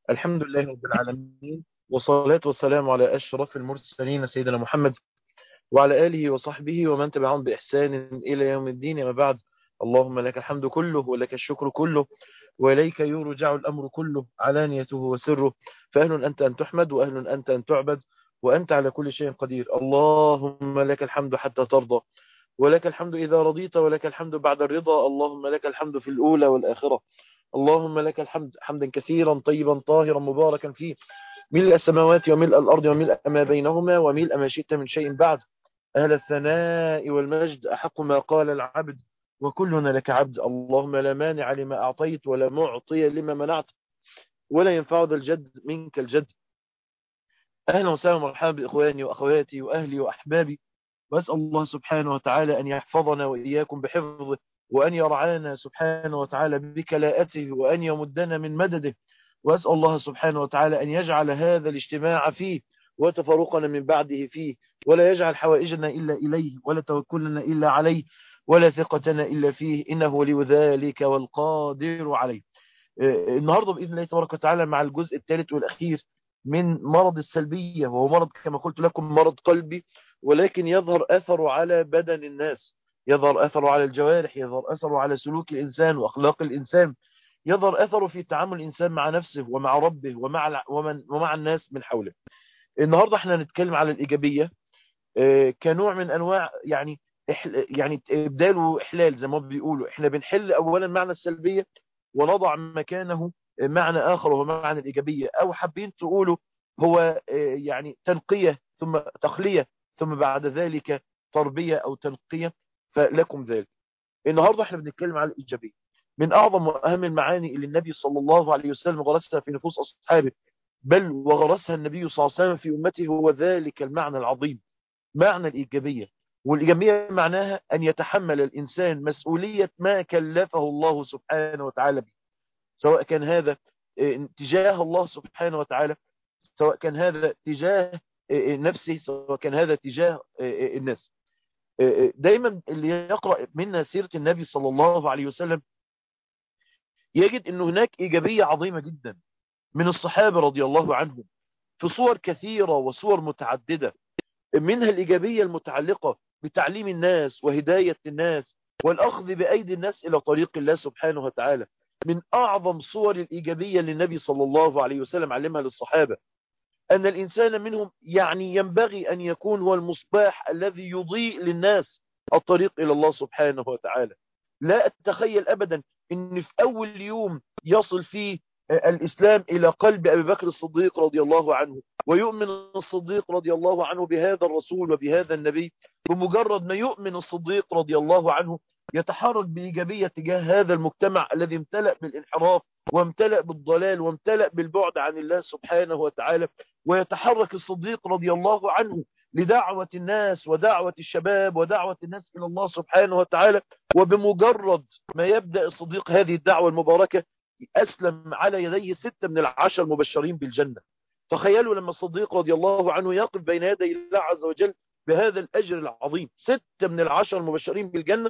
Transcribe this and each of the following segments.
الحمد لله رب العالمين والصلاة والسلام على أشرف المرسلين سيدنا محمد وعلى آله وصحبه ومن تبعهم بإحسان إلى يوم الدين ما بعد اللهم لك الحمد كله ولك الشكر كله وإليك يرجع الأمر كله علانيته وسره فأهل أنت أن تحمد وأهل أنت أن تعبد وأنت على كل شيء قدير اللهم لك الحمد حتى ترضى ولك الحمد إذا رضيت ولك الحمد بعد الرضا اللهم لك الحمد في الأولى والآخرة اللهم لك الحمد حمدا كثيرا طيبا طاهرا مباركا فيه ملء السماوات وملء الأرض وملء ما بينهما وملء ما شئت من شيء بعد أهل الثناء والمجد أحق ما قال العبد وكلنا لك عبد اللهم لا مانع لما أعطيت ولا معطي لما منعت ولا ينفع ذا الجد منك الجد أهلا وسهلا ومرحبا بإخواني وأخواتي وأهلي وأحبابي وأسأل الله سبحانه وتعالى أن يحفظنا وإياكم بحفظه وأن يرعانا سبحانه وتعالى بكلاءته وأن يمدنا من مدده وأسأل الله سبحانه وتعالى أن يجعل هذا الاجتماع فيه وتفرقنا من بعده فيه ولا يجعل حوائجنا إلا إليه ولا توكلنا إلا عليه ولا ثقتنا إلا فيه إنه ولي ذلك والقادر عليه النهاردة بإذن الله تبارك وتعالى مع الجزء الثالث والأخير من مرض السلبية وهو مرض كما قلت لكم مرض قلبي ولكن يظهر أثره على بدن الناس يظهر أثره على الجوارح يظهر أثره على سلوك الإنسان وأخلاق الإنسان يظهر أثره في تعامل الإنسان مع نفسه ومع ربه ومع, ومن ومع الناس من حوله النهاردة احنا نتكلم على الإيجابية كنوع من أنواع يعني يعني إبدال وإحلال زي ما بيقولوا احنا بنحل أولا معنى السلبية ونضع مكانه معنى آخر وهو معنى الإيجابية أو حابين تقولوا هو يعني تنقية ثم تخلية ثم بعد ذلك تربية أو تنقية فلكم ذلك النهاردة احنا بنتكلم على الإيجابية من أعظم وأهم المعاني اللي النبي صلى الله عليه وسلم غرسها في نفوس أصحابه بل وغرسها النبي صلى الله عليه وسلم في أمته هو ذلك المعنى العظيم معنى الإيجابية والإيجابية معناها أن يتحمل الإنسان مسؤولية ما كلفه الله سبحانه وتعالى به سواء كان هذا تجاه الله سبحانه وتعالى سواء كان هذا تجاه نفسه سواء كان هذا تجاه الناس دايما اللي يقرأ منا سيرة النبي صلى الله عليه وسلم يجد أن هناك إيجابية عظيمة جدا من الصحابة رضي الله عنهم في صور كثيرة وصور متعددة منها الإيجابية المتعلقة بتعليم الناس وهداية الناس والأخذ بأيدي الناس إلى طريق الله سبحانه وتعالى من أعظم صور الإيجابية اللي النبي صلى الله عليه وسلم علمها للصحابة أن الإنسان منهم يعني ينبغي أن يكون هو المصباح الذي يضيء للناس الطريق إلى الله سبحانه وتعالى لا أتخيل أبدا أن في أول يوم يصل فيه الإسلام إلى قلب أبي بكر الصديق رضي الله عنه ويؤمن الصديق رضي الله عنه بهذا الرسول وبهذا النبي بمجرد ما يؤمن الصديق رضي الله عنه يتحرك بإيجابية تجاه هذا المجتمع الذي امتلأ بالانحراف وامتلأ بالضلال وامتلأ بالبعد عن الله سبحانه وتعالى ويتحرك الصديق رضي الله عنه لدعوة الناس ودعوة الشباب ودعوة الناس إلى الله سبحانه وتعالى وبمجرد ما يبدأ الصديق هذه الدعوة المباركة أسلم على يديه ستة من العشر مبشرين بالجنة تخيلوا لما الصديق رضي الله عنه يقف بين يدي الله عز وجل بهذا الأجر العظيم ستة من العشر مبشرين بالجنة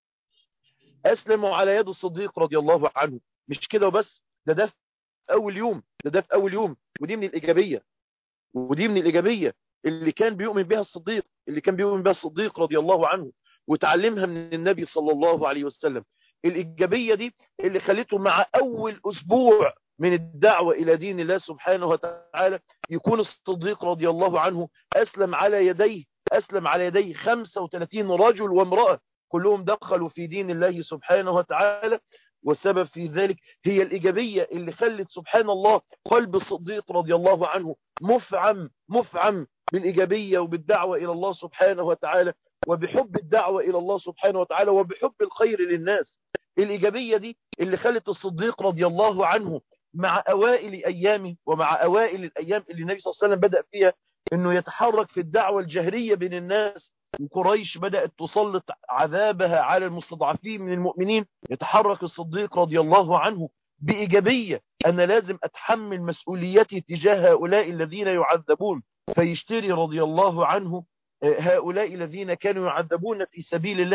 أسلموا على يد الصديق رضي الله عنه مش كده وبس ده ده في أول يوم ده ده في أول يوم ودي من الإيجابية ودي من الإيجابية اللي كان بيؤمن بها الصديق اللي كان بيؤمن بها الصديق رضي الله عنه وتعلمها من النبي صلى الله عليه وسلم الإيجابية دي اللي خلته مع أول أسبوع من الدعوة إلى دين الله سبحانه وتعالى يكون الصديق رضي الله عنه أسلم على يديه أسلم على يديه 35 رجل وامرأة كلهم دخلوا في دين الله سبحانه وتعالى والسبب في ذلك هي الإيجابية اللي خلت سبحان الله قلب الصديق رضي الله عنه مفعم مفعم بالإيجابية وبالدعوة إلى الله سبحانه وتعالى وبحب الدعوة إلى الله سبحانه وتعالى وبحب الخير للناس الإيجابية دي اللي خلت الصديق رضي الله عنه مع أوائل أيامه ومع أوائل الأيام اللي النبي صلى الله عليه وسلم بدأ فيها أنه يتحرك في الدعوة الجهرية بين الناس وقريش بدأت تسلط عذابها على المستضعفين من المؤمنين يتحرك الصديق رضي الله عنه بإيجابية أنا لازم أتحمل مسؤوليتي تجاه هؤلاء الذين يعذبون فيشتري رضي الله عنه هؤلاء الذين كانوا يعذبون في سبيل الله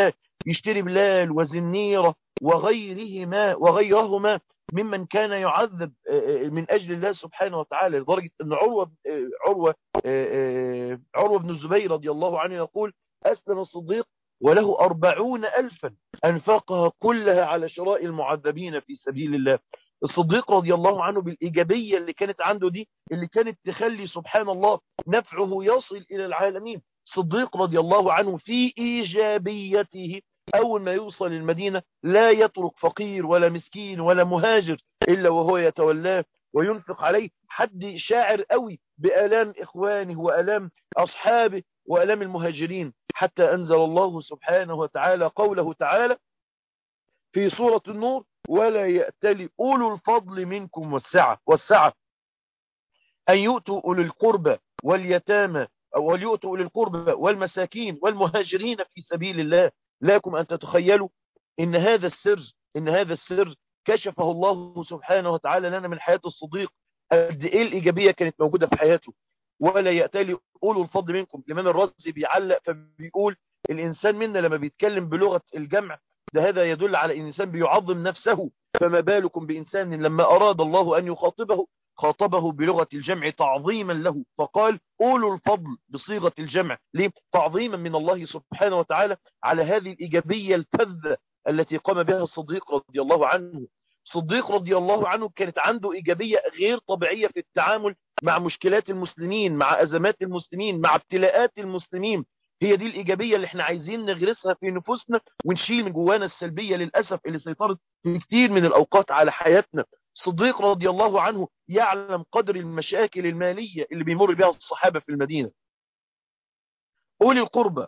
يشتري بلال وزنيرة وغيرهما وغيرهما ممن كان يعذب من أجل الله سبحانه وتعالى لدرجة أن عروة عروة عروة بن الزبير رضي الله عنه يقول أسلم الصديق وله أربعون ألفا أنفقها كلها على شراء المعذبين في سبيل الله الصديق رضي الله عنه بالإيجابية اللي كانت عنده دي اللي كانت تخلي سبحان الله نفعه يصل إلى العالمين صديق رضي الله عنه في إيجابيته أول ما يوصل المدينة لا يترك فقير ولا مسكين ولا مهاجر إلا وهو يتولاه وينفق عليه حد شاعر قوي بآلام إخوانه وآلام أصحابه وآلام المهاجرين حتى أنزل الله سبحانه وتعالى قوله تعالى في سورة النور ولا يأتلي أولو الفضل منكم والسعة والسعة أن يؤتوا أولي القربى واليتامى وليؤتوا أولي القربى والمساكين والمهاجرين في سبيل الله لكم أن تتخيلوا إن هذا السر إن هذا السر كشفه الله سبحانه وتعالى لنا من حياة الصديق قد إيه الإيجابية كانت موجودة في حياته ولا يأتلي أولو الفضل منكم الإمام الرازي بيعلق فبيقول الإنسان منا لما بيتكلم بلغة الجمع ده هذا يدل على الإنسان بيعظم نفسه فما بالكم بإنسان لما أراد الله أن يخاطبه خاطبه بلغة الجمع تعظيما له فقال أولو الفضل بصيغة الجمع ليه؟ تعظيما من الله سبحانه وتعالى على هذه الإيجابية الفذة التي قام بها الصديق رضي الله عنه صديق رضي الله عنه كانت عنده إيجابية غير طبيعية في التعامل مع مشكلات المسلمين مع أزمات المسلمين مع ابتلاءات المسلمين هي دي الإيجابية اللي احنا عايزين نغرسها في نفوسنا ونشيل من جوانا السلبية للأسف اللي سيطرت في كتير من الأوقات على حياتنا صديق رضي الله عنه يعلم قدر المشاكل المالية اللي بيمر بها الصحابة في المدينة أولي القربة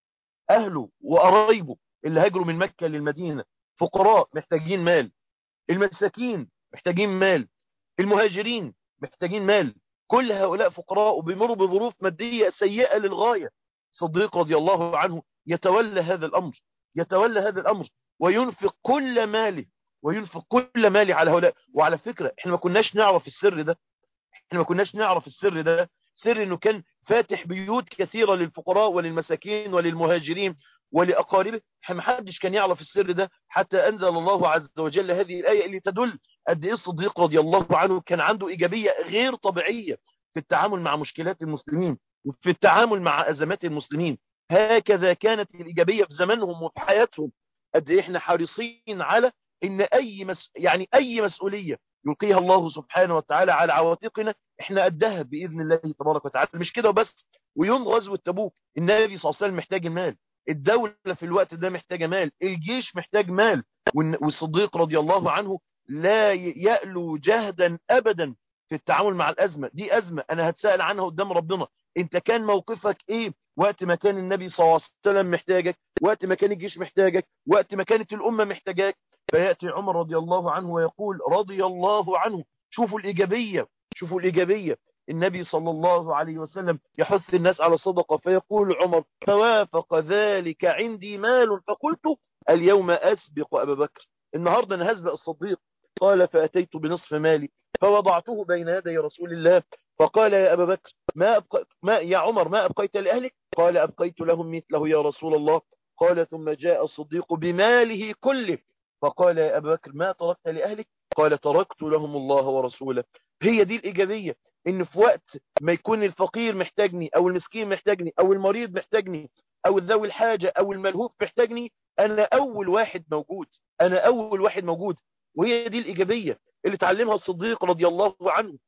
أهله وقرايبه اللي هاجروا من مكة للمدينة فقراء محتاجين مال المساكين محتاجين مال المهاجرين محتاجين مال كل هؤلاء فقراء وبيمروا بظروف مادية سيئة للغاية صديق رضي الله عنه يتولى هذا الأمر يتولى هذا الأمر وينفق كل ماله وينفق كل ماله على هؤلاء وعلى فكرة احنا ما كناش نعرف السر ده احنا ما كناش نعرف السر ده سر انه كان فاتح بيوت كثيرة للفقراء وللمساكين وللمهاجرين ولأقاربه ما حدش كان يعرف السر ده حتى أنزل الله عز وجل هذه الآية اللي تدل قد إيه الصديق رضي الله عنه كان عنده إيجابية غير طبيعية في التعامل مع مشكلات المسلمين وفي التعامل مع أزمات المسلمين هكذا كانت الإيجابية في زمانهم وفي حياتهم قد إيه إحنا حريصين على إن أي مس... يعني أي مسؤولية يلقيها الله سبحانه وتعالى على عواتقنا إحنا قدها بإذن الله تبارك وتعالى مش كده وبس ويوم غزوة تبوك النبي صلى الله عليه وسلم محتاج المال الدولة في الوقت ده محتاجة مال الجيش محتاج مال والصديق رضي الله عنه لا يألو جهدا أبدا في التعامل مع الأزمة دي أزمة أنا هتسأل عنها قدام ربنا انت كان موقفك ايه وقت ما كان النبي صلى الله عليه وسلم محتاجك وقت ما كان الجيش محتاجك وقت ما كانت الأمة محتاجاك فيأتي عمر رضي الله عنه ويقول رضي الله عنه شوفوا الإيجابية شوفوا الإيجابية النبي صلى الله عليه وسلم يحث الناس على صدقة فيقول عمر فوافق ذلك عندي مال فقلت اليوم أسبق أبا بكر النهاردة أنا هسبق الصديق قال فأتيت بنصف مالي فوضعته بين يدي رسول الله فقال يا أبا بكر ما, أبقى ما يا عمر ما أبقيت لأهلك قال أبقيت لهم مثله يا رسول الله قال ثم جاء الصديق بماله كله فقال يا أبا بكر ما تركت لأهلك قال تركت لهم الله ورسوله هي دي الإيجابية إن في وقت ما يكون الفقير محتاجني أو المسكين محتاجني أو المريض محتاجني أو ذوي الحاجة أو الملهوف محتاجني أنا أول واحد موجود أنا أول واحد موجود وهي دي الإيجابية اللي تعلمها الصديق رضي الله عنه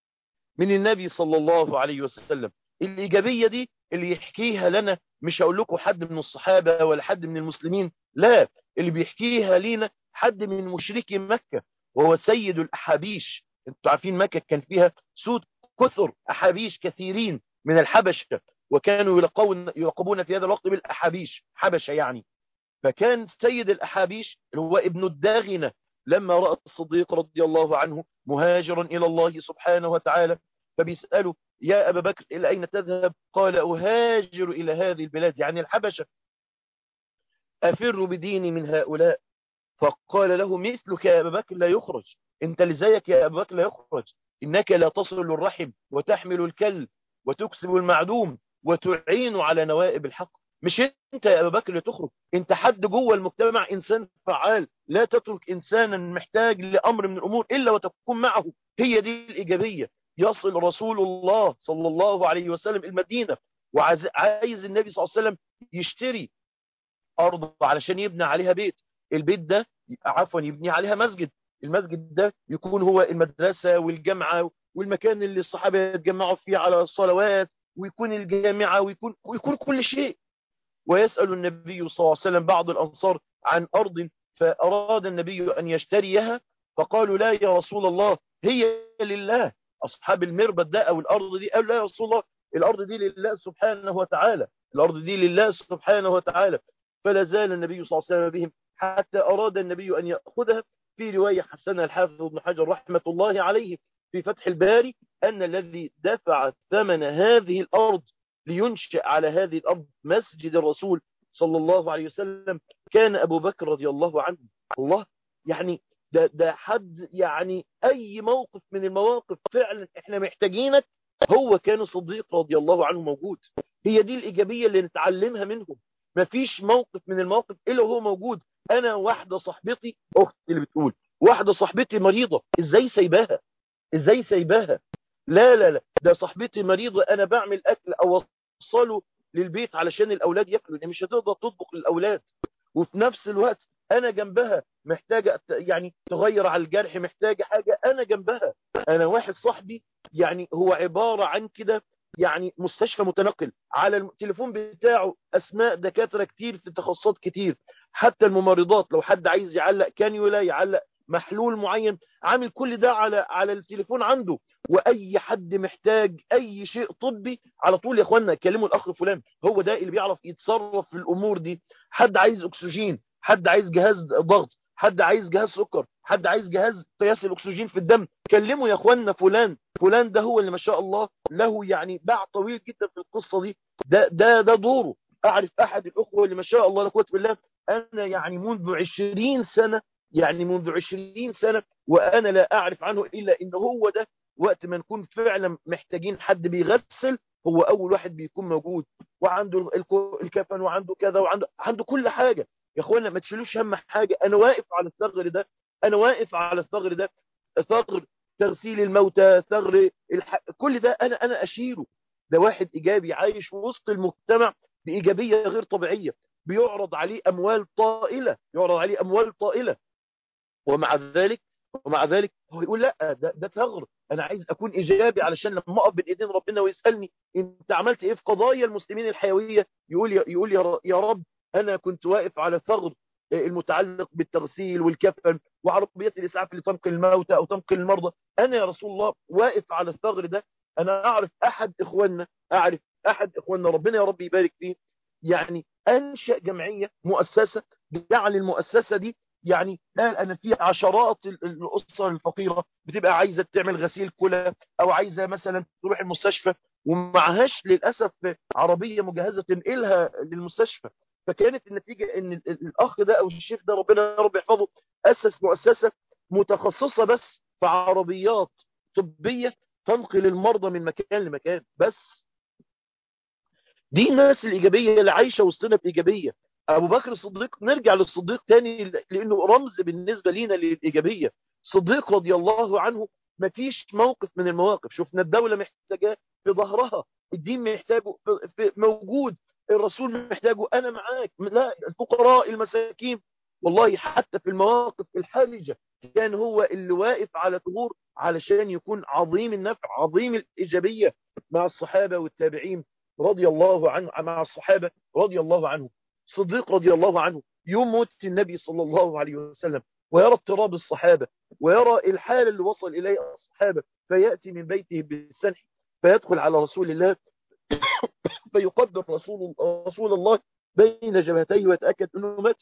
من النبي صلى الله عليه وسلم الإيجابية دي اللي يحكيها لنا مش هقول لكم حد من الصحابة ولا حد من المسلمين لا اللي بيحكيها لينا حد من مشركي مكة وهو سيد الأحابيش انتوا عارفين مكة كان فيها سود كثر أحابيش كثيرين من الحبشة وكانوا يلقون يلقبون في هذا الوقت بالأحابيش حبشة يعني فكان سيد الأحابيش اللي هو ابن الداغنة لما رأى الصديق رضي الله عنه مهاجرا إلى الله سبحانه وتعالى فبيسأله يا أبا بكر إلى أين تذهب قال أهاجر إلى هذه البلاد يعني الحبشة أفر بديني من هؤلاء فقال له مثلك يا أبا بكر لا يخرج انت لزيك يا أبا بكر لا يخرج إنك لا تصل الرحم وتحمل الكل وتكسب المعدوم وتعين على نوائب الحق مش انت يا ابو بكر اللي تخرج انت حد جوه المجتمع انسان فعال لا تترك انسانا محتاج لامر من الامور الا وتكون معه هي دي الايجابيه يصل رسول الله صلى الله عليه وسلم المدينه وعايز النبي صلى الله عليه وسلم يشتري ارض علشان يبني عليها بيت البيت ده عفوا يبني عليها مسجد المسجد ده يكون هو المدرسه والجامعه والمكان اللي الصحابه يتجمعوا فيه على الصلوات ويكون الجامعه ويكون ويكون كل شيء ويسأل النبي صلى الله عليه وسلم بعض الأنصار عن أرض فأراد النبي أن يشتريها فقالوا لا يا رسول الله هي لله أصحاب المربد ده أو الأرض دي قالوا لا يا رسول الله الأرض دي لله سبحانه وتعالى الأرض دي لله سبحانه وتعالى فلا زال النبي صلى الله عليه وسلم بهم حتى أراد النبي أن يأخذها في رواية حسنها الحافظ ابن حجر رحمة الله عليه في فتح الباري أن الذي دفع ثمن هذه الأرض لينشئ على هذه الأرض مسجد الرسول صلى الله عليه وسلم كان أبو بكر رضي الله عنه الله يعني ده, ده حد يعني أي موقف من المواقف فعلا احنا محتاجينك هو كان صديق رضي الله عنه موجود هي دي الإيجابية اللي نتعلمها منهم مفيش موقف من المواقف إلا هو موجود أنا واحدة صاحبتي أختي اللي بتقول واحدة صاحبتي مريضة إزاي سايباها إزاي سايباها لا لا لا ده صاحبتي مريضة أنا بعمل أكل أو وصلوا للبيت علشان الأولاد يأكلوا مش هتقدر تطبخ للأولاد وفي نفس الوقت أنا جنبها محتاجة يعني تغير على الجرح محتاجة حاجة أنا جنبها أنا واحد صاحبي يعني هو عبارة عن كده يعني مستشفى متنقل على التليفون بتاعه أسماء دكاترة كتير في تخصصات كتير حتى الممرضات لو حد عايز يعلق كانيولا يعلق محلول معين عامل كل ده على على التليفون عنده واي حد محتاج اي شيء طبي على طول يا اخوانا كلموا الاخ فلان هو ده اللي بيعرف يتصرف في الامور دي حد عايز اكسجين حد عايز جهاز ضغط حد عايز جهاز سكر حد عايز جهاز قياس الاكسجين في الدم كلموا يا اخوانا فلان فلان ده هو اللي ما شاء الله له يعني باع طويل جدا في القصه دي ده ده ده دوره اعرف احد الاخوه اللي ما شاء الله لا قوه بالله انا يعني منذ 20 سنه يعني منذ 20 سنة وأنا لا أعرف عنه إلا إن هو ده وقت ما نكون فعلا محتاجين حد بيغسل هو أول واحد بيكون موجود وعنده الكفن وعنده كذا وعنده عنده كل حاجة يا أخوانا ما تشيلوش هم حاجة أنا واقف على الثغر ده أنا واقف على الثغر ده ثغر تغسيل الموتى ثغر الح... كل ده أنا أنا أشيله ده واحد إيجابي عايش وسط المجتمع بإيجابية غير طبيعية بيعرض عليه أموال طائلة يعرض عليه أموال طائلة ومع ذلك ومع ذلك هو يقول لا ده, ده ثغر انا عايز اكون ايجابي علشان لما اقف بين ايدين ربنا ويسالني انت عملت ايه في قضايا المسلمين الحيويه يقول يقول يا رب انا كنت واقف على ثغر المتعلق بالتغسيل والكفن وعربيات الاسعاف اللي تنقل الموتى او تنقل المرضى انا يا رسول الله واقف على الثغر ده انا اعرف احد اخواننا اعرف احد اخواننا ربنا يا رب يبارك فيه يعني انشا جمعيه مؤسسه جعل المؤسسه دي يعني قال انا في عشرات الاسر الفقيره بتبقى عايزه تعمل غسيل كلى او عايزه مثلا تروح المستشفى ومعهاش للاسف عربيه مجهزه تنقلها للمستشفى فكانت النتيجه ان الاخ ده او الشيخ ده ربنا يا رب يحفظه اسس مؤسسه متخصصه بس في عربيات طبيه تنقل المرضى من مكان لمكان بس دي الناس الايجابيه اللي عايشه وسطنا بايجابيه ابو بكر الصديق نرجع للصديق تاني لانه رمز بالنسبه لينا للايجابيه صديق رضي الله عنه ما فيش موقف من المواقف شفنا الدوله محتاجاه في ظهرها الدين محتاجه في موجود الرسول محتاجه انا معاك لا الفقراء المساكين والله حتى في المواقف الحرجه كان هو اللي واقف على ثغور علشان يكون عظيم النفع عظيم الايجابيه مع الصحابه والتابعين رضي الله عنه مع الصحابه رضي الله عنهم صديق رضي الله عنه يوم موت النبي صلى الله عليه وسلم ويرى اضطراب الصحابة ويرى الحال اللي وصل إليه الصحابة فيأتي من بيته بالسنح فيدخل على رسول الله فيقبل رسول, رسول الله بين جبهتيه ويتأكد أنه مات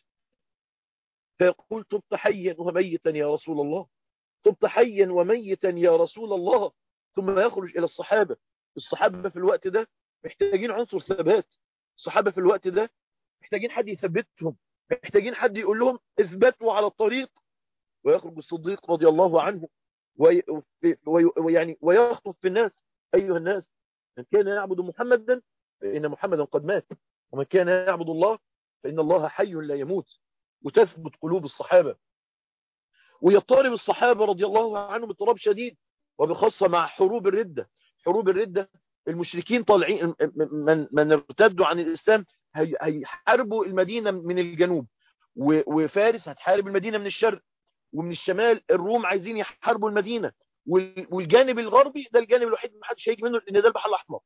فيقول تبت حيا وميتا يا رسول الله تبت حيا وميتا يا رسول الله ثم يخرج إلى الصحابة الصحابة في الوقت ده محتاجين عنصر ثبات الصحابة في الوقت ده محتاجين حد يثبتهم محتاجين حد يقول لهم اثبتوا على الطريق ويخرج الصديق رضي الله عنه وي... ويعني ويخطب في الناس أيها الناس من كان يعبد محمدا فإن محمدا قد مات ومن كان يعبد الله فإن الله حي لا يموت وتثبت قلوب الصحابة ويضطرب الصحابة رضي الله عنهم اضطراب شديد وبخاصة مع حروب الردة حروب الردة المشركين طالعين من, من ارتدوا عن الإسلام هيحاربوا المدينة من الجنوب وفارس هتحارب المدينة من الشرق ومن الشمال الروم عايزين يحاربوا المدينة والجانب الغربي ده الجانب الوحيد اللي محدش هيجي منه لان ده البحر الاحمر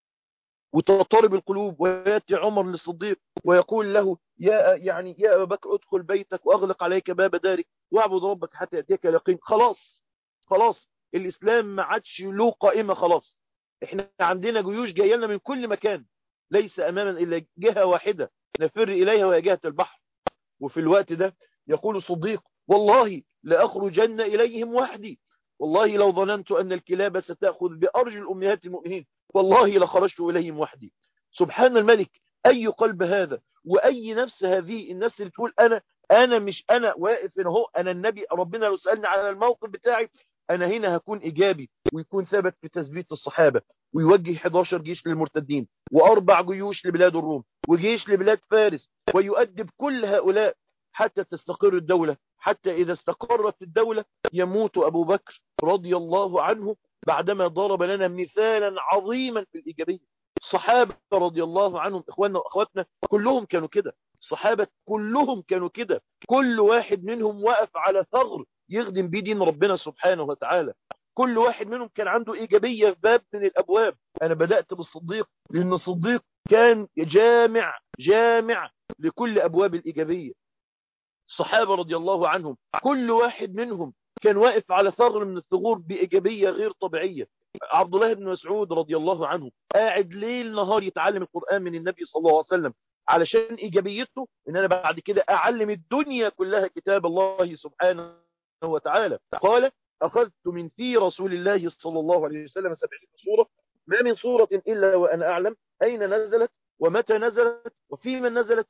وتضطرب القلوب وياتي عمر للصديق ويقول له يا يعني يا ابا بكر ادخل بيتك واغلق عليك باب دارك واعبد ربك حتى ياتيك اليقين خلاص خلاص الاسلام ما عادش له قائمه خلاص احنا عندنا جيوش جايه لنا من كل مكان ليس اماما الا جهه واحده نفر اليها وهي جهه البحر وفي الوقت ده يقول الصديق والله لاخرجن اليهم وحدي والله لو ظننت أن الكلاب ستأخذ بأرجل أمهات المؤمنين والله لخرجت إليهم وحدي سبحان الملك أي قلب هذا وأي نفس هذه النفس اللي تقول أنا أنا مش أنا واقف هنا هو أنا النبي ربنا لو سألني على الموقف بتاعي أنا هنا هكون إيجابي ويكون ثبت في تثبيت الصحابة ويوجه 11 جيش للمرتدين وأربع جيوش لبلاد الروم وجيش لبلاد فارس ويؤدب كل هؤلاء حتى تستقر الدولة حتى إذا استقرت الدولة يموت أبو بكر رضي الله عنه بعدما ضرب لنا مثالا عظيما في الإيجابية الصحابة رضي الله عنهم إخواننا وأخواتنا كلهم كانوا كده الصحابة كلهم كانوا كده كل واحد منهم وقف على ثغر يخدم بيه دين ربنا سبحانه وتعالى كل واحد منهم كان عنده إيجابية في باب من الأبواب أنا بدأت بالصديق لأن الصديق كان جامع جامع لكل أبواب الإيجابية الصحابة رضي الله عنهم كل واحد منهم كان واقف على ثغر من الثغور بإيجابية غير طبيعية عبد الله بن مسعود رضي الله عنه قاعد ليل نهار يتعلم القرآن من النبي صلى الله عليه وسلم علشان إيجابيته إن أنا بعد كده أعلم الدنيا كلها كتاب الله سبحانه وتعالى قال أخذت من في رسول الله صلى الله عليه وسلم سبعين سورة ما من سورة إلا وأنا أعلم أين نزلت ومتى نزلت وفي من نزلت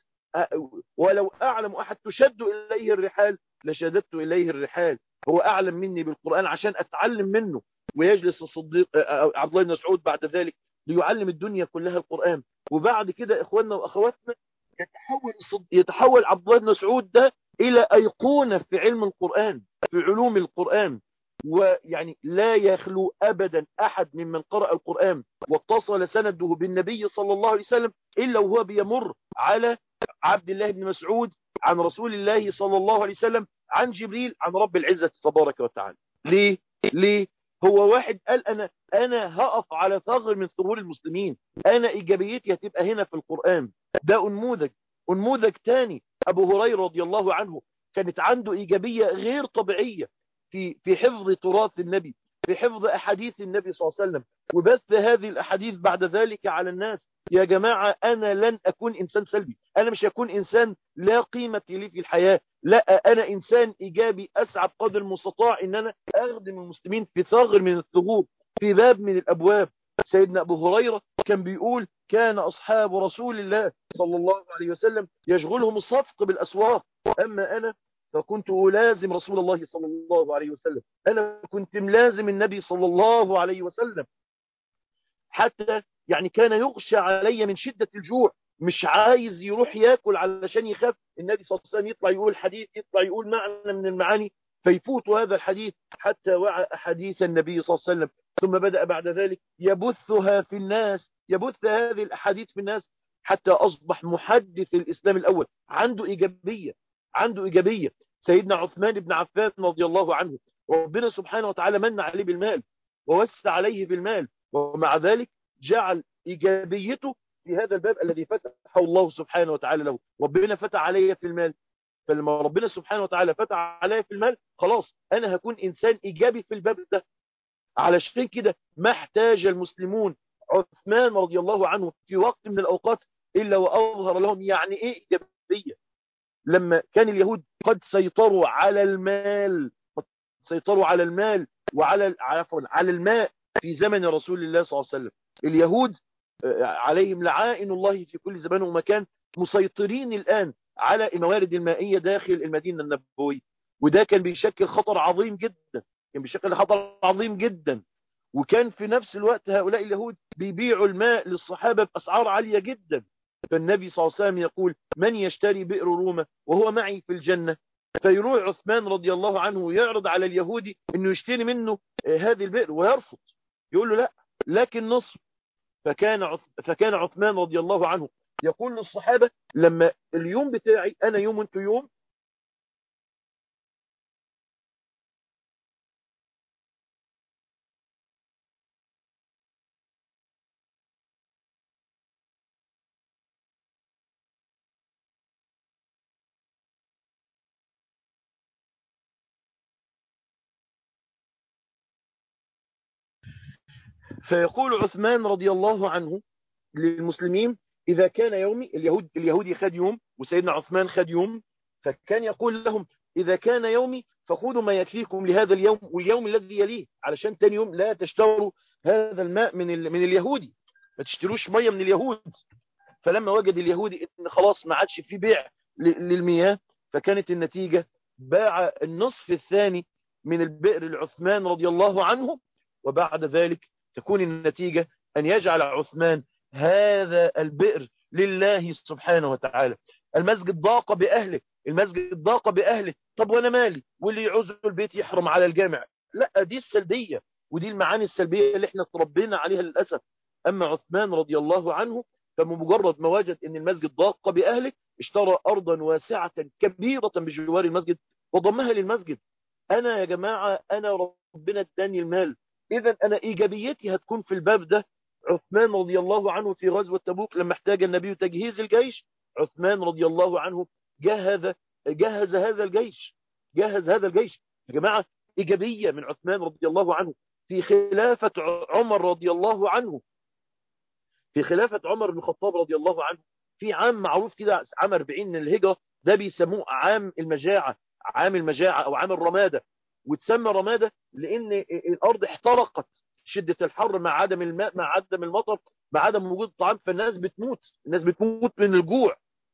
ولو أعلم أحد تشد إليه الرحال لشددت إليه الرحال هو أعلم مني بالقرآن عشان أتعلم منه ويجلس الصديق عبد الله بن مسعود بعد ذلك ليعلم الدنيا كلها القرآن وبعد كده إخواننا وأخواتنا يتحول يتحول عبد الله بن مسعود ده إلى أيقونة في علم القرآن في علوم القرآن ويعني لا يخلو أبدا أحد ممن قرأ القرآن واتصل سنده بالنبي صلى الله عليه وسلم إلا وهو بيمر على عبد الله بن مسعود عن رسول الله صلى الله عليه وسلم عن جبريل عن رب العزة تبارك وتعالى ليه ليه هو واحد قال أنا أنا هقف على ثغر من ثغور المسلمين أنا إيجابيتي هتبقى هنا في القرآن ده أنموذج أنموذج تاني أبو هريرة رضي الله عنه كانت عنده إيجابية غير طبيعية في في حفظ تراث النبي في حفظ أحاديث النبي صلى الله عليه وسلم وبث هذه الأحاديث بعد ذلك على الناس يا جماعة أنا لن أكون إنسان سلبي أنا مش هكون إنسان لا قيمة لي في الحياة لا أنا إنسان إيجابي أسعى بقدر المستطاع إن أنا أخدم المسلمين في ثغر من الثغور في باب من الأبواب سيدنا أبو هريرة كان بيقول كان أصحاب رسول الله صلى الله عليه وسلم يشغلهم الصفق بالأسواق أما أنا فكنت ألازم رسول الله صلى الله عليه وسلم أنا كنت ملازم النبي صلى الله عليه وسلم حتى يعني كان يغشى علي من شدة الجوع مش عايز يروح ياكل علشان يخاف النبي صلى الله عليه وسلم يطلع يقول حديث يطلع يقول معنى من المعاني فيفوت هذا الحديث حتى وعى أحاديث النبي صلى الله عليه وسلم ثم بدأ بعد ذلك يبثها في الناس يبث هذه الأحاديث في الناس حتى أصبح محدث الإسلام الأول عنده إيجابية عنده إيجابية سيدنا عثمان بن عفان رضي الله عنه ربنا سبحانه وتعالى من عليه بالمال ووسع عليه بالمال ومع ذلك جعل إيجابيته في هذا الباب الذي فتحه الله سبحانه وتعالى له ربنا فتح علي في المال فلما ربنا سبحانه وتعالى فتح علي في المال خلاص أنا هكون إنسان إيجابي في الباب ده علشان كده ما احتاج المسلمون عثمان رضي الله عنه في وقت من الأوقات إلا وأظهر لهم يعني إيه إيجابية لما كان اليهود قد سيطروا على المال قد سيطروا على المال وعلى عفوا على الماء في زمن رسول الله صلى الله عليه وسلم اليهود عليهم لعائن الله في كل زمان ومكان مسيطرين الآن على الموارد المائية داخل المدينة النبوية وده كان بيشكل خطر عظيم جدا كان بيشكل خطر عظيم جدا وكان في نفس الوقت هؤلاء اليهود بيبيعوا الماء للصحابة بأسعار عالية جدا فالنبي صلى الله عليه وسلم يقول من يشتري بئر رومة وهو معي في الجنة فيروح عثمان رضي الله عنه يعرض على اليهودي انه يشتري منه هذه البئر ويرفض يقول له لا لكن نصف فكان فكان عثمان رضي الله عنه يقول للصحابة لما اليوم بتاعي انا يوم وانتو يوم فيقول عثمان رضي الله عنه للمسلمين إذا كان يومي اليهود اليهودي خد يوم وسيدنا عثمان خد يوم فكان يقول لهم إذا كان يومي فخذوا ما يكفيكم لهذا اليوم واليوم الذي يليه علشان تاني يوم لا تشتروا هذا الماء من من اليهودي ما تشتروش مية من اليهود فلما وجد اليهودي ان خلاص ما عادش في بيع للمياه فكانت النتيجة باع النصف الثاني من البئر العثمان رضي الله عنه وبعد ذلك تكون النتيجة أن يجعل عثمان هذا البئر لله سبحانه وتعالى المسجد ضاق بأهله المسجد ضاق بأهله طب وانا مالي واللي يعوز البيت يحرم على الجامع لا دي السلبية ودي المعاني السلبية اللي احنا تربينا عليها للأسف أما عثمان رضي الله عنه فمجرد ما وجد ان المسجد ضاق بأهله اشترى أرضا واسعة كبيرة بجوار المسجد وضمها للمسجد أنا يا جماعة أنا ربنا اداني المال إذا أنا إيجابيتي هتكون في الباب ده عثمان رضي الله عنه في غزوة تبوك لما احتاج النبي تجهيز الجيش عثمان رضي الله عنه جهز جهز هذا الجيش جهز هذا الجيش يا جماعة إيجابية من عثمان رضي الله عنه في خلافة عمر رضي الله عنه في خلافة عمر بن الخطاب رضي الله عنه في عام معروف كده عام 40 من الهجرة ده بيسموه عام المجاعة عام المجاعة أو عام الرمادة وتسمى رمادة لأن الأرض احترقت شدة الحر مع عدم الماء مع عدم المطر مع عدم وجود الطعام فالناس بتموت الناس بتموت من الجوع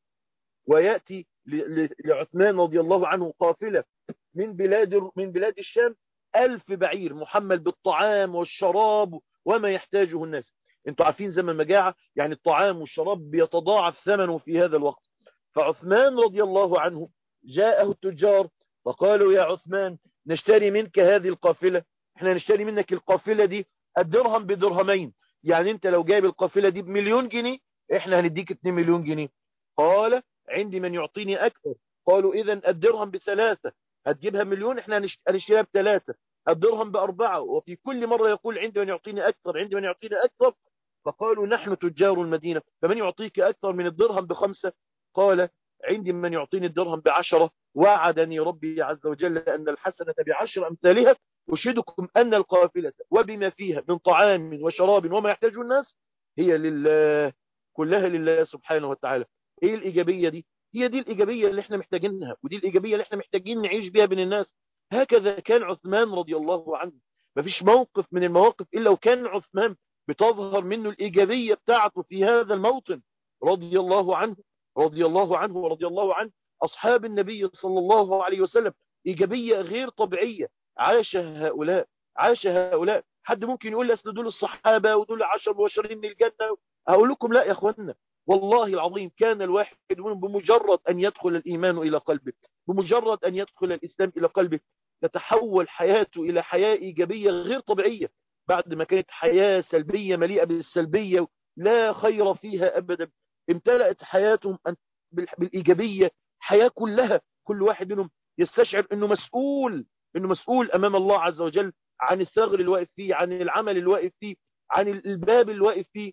ويأتي لعثمان رضي الله عنه قافلة من بلاد من بلاد الشام ألف بعير محمل بالطعام والشراب وما يحتاجه الناس انتوا عارفين زمن المجاعة يعني الطعام والشراب بيتضاعف ثمنه في هذا الوقت فعثمان رضي الله عنه جاءه التجار فقالوا يا عثمان نشتري منك هذه القافلة احنا نشتري منك القافلة دي الدرهم بدرهمين يعني انت لو جايب القافلة دي بمليون جنيه احنا هنديك 2 مليون جنيه قال عندي من يعطيني اكثر قالوا اذا الدرهم بثلاثة هتجيبها مليون احنا هنشتريها بثلاثة الدرهم بأربعة وفي كل مرة يقول عندي من يعطيني أكثر عندي من يعطيني أكثر فقالوا نحن تجار المدينة فمن يعطيك أكثر من الدرهم بخمسة قال عندي من يعطيني الدرهم بعشرة وعدني ربي عز وجل أن الحسنة بعشر أمثالها أشهدكم أن القافلة وبما فيها من طعام وشراب وما يحتاجه الناس هي لله كلها لله سبحانه وتعالى ايه الإيجابية دي هي دي الإيجابية اللي احنا محتاجينها ودي الإيجابية اللي احنا محتاجين نعيش بيها بين الناس هكذا كان عثمان رضي الله عنه مفيش موقف من المواقف إلا وكان عثمان بتظهر منه الإيجابية بتاعته في هذا الموطن رضي الله عنه رضي الله عنه ورضي الله عنه أصحاب النبي صلى الله عليه وسلم إيجابية غير طبيعية عاش هؤلاء عاش هؤلاء حد ممكن يقول لي أصل دول الصحابة ودول عشر مبشرين من الجنة أقول لكم لا يا أخوانا والله العظيم كان الواحد منهم بمجرد أن يدخل الإيمان إلى قلبه بمجرد أن يدخل الإسلام إلى قلبه تتحول حياته إلى حياة إيجابية غير طبيعية بعد ما كانت حياة سلبية مليئة بالسلبية لا خير فيها أبدا امتلأت حياتهم بالإيجابية حياة كلها كل واحد منهم يستشعر أنه مسؤول أنه مسؤول أمام الله عز وجل عن الثغر الواقف فيه عن العمل الواقف فيه عن الباب الواقف فيه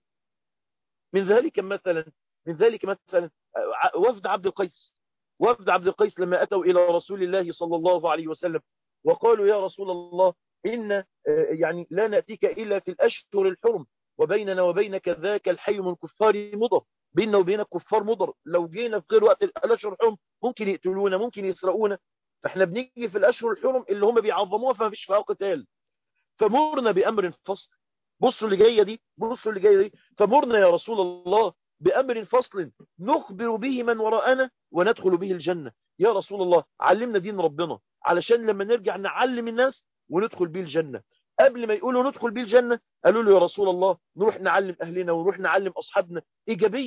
من ذلك مثلا من ذلك مثلا وفد عبد القيس وفد عبد القيس لما أتوا إلى رسول الله صلى الله عليه وسلم وقالوا يا رسول الله إن يعني لا نأتيك إلا في الأشهر الحرم وبيننا وبينك ذاك الحي من كفار مضر بيننا وبينك كفار مضر لو جينا في غير وقت الأشهر الحرم ممكن يقتلونا ممكن يسرقونا فاحنا بنيجي في الأشهر الحرم اللي هم بيعظموها فما فيش فيها قتال فمرنا بأمر فصل بصوا اللي جاية دي بصوا اللي جاية دي فمرنا يا رسول الله بأمر فصل نخبر به من وراءنا وندخل به الجنة يا رسول الله علمنا دين ربنا علشان لما نرجع نعلم الناس وندخل به الجنة قبل ما يقولوا ندخل به الجنة قالوا له يا رسول الله نروح نعلم أهلنا ونروح نعلم أصحابنا إيجابية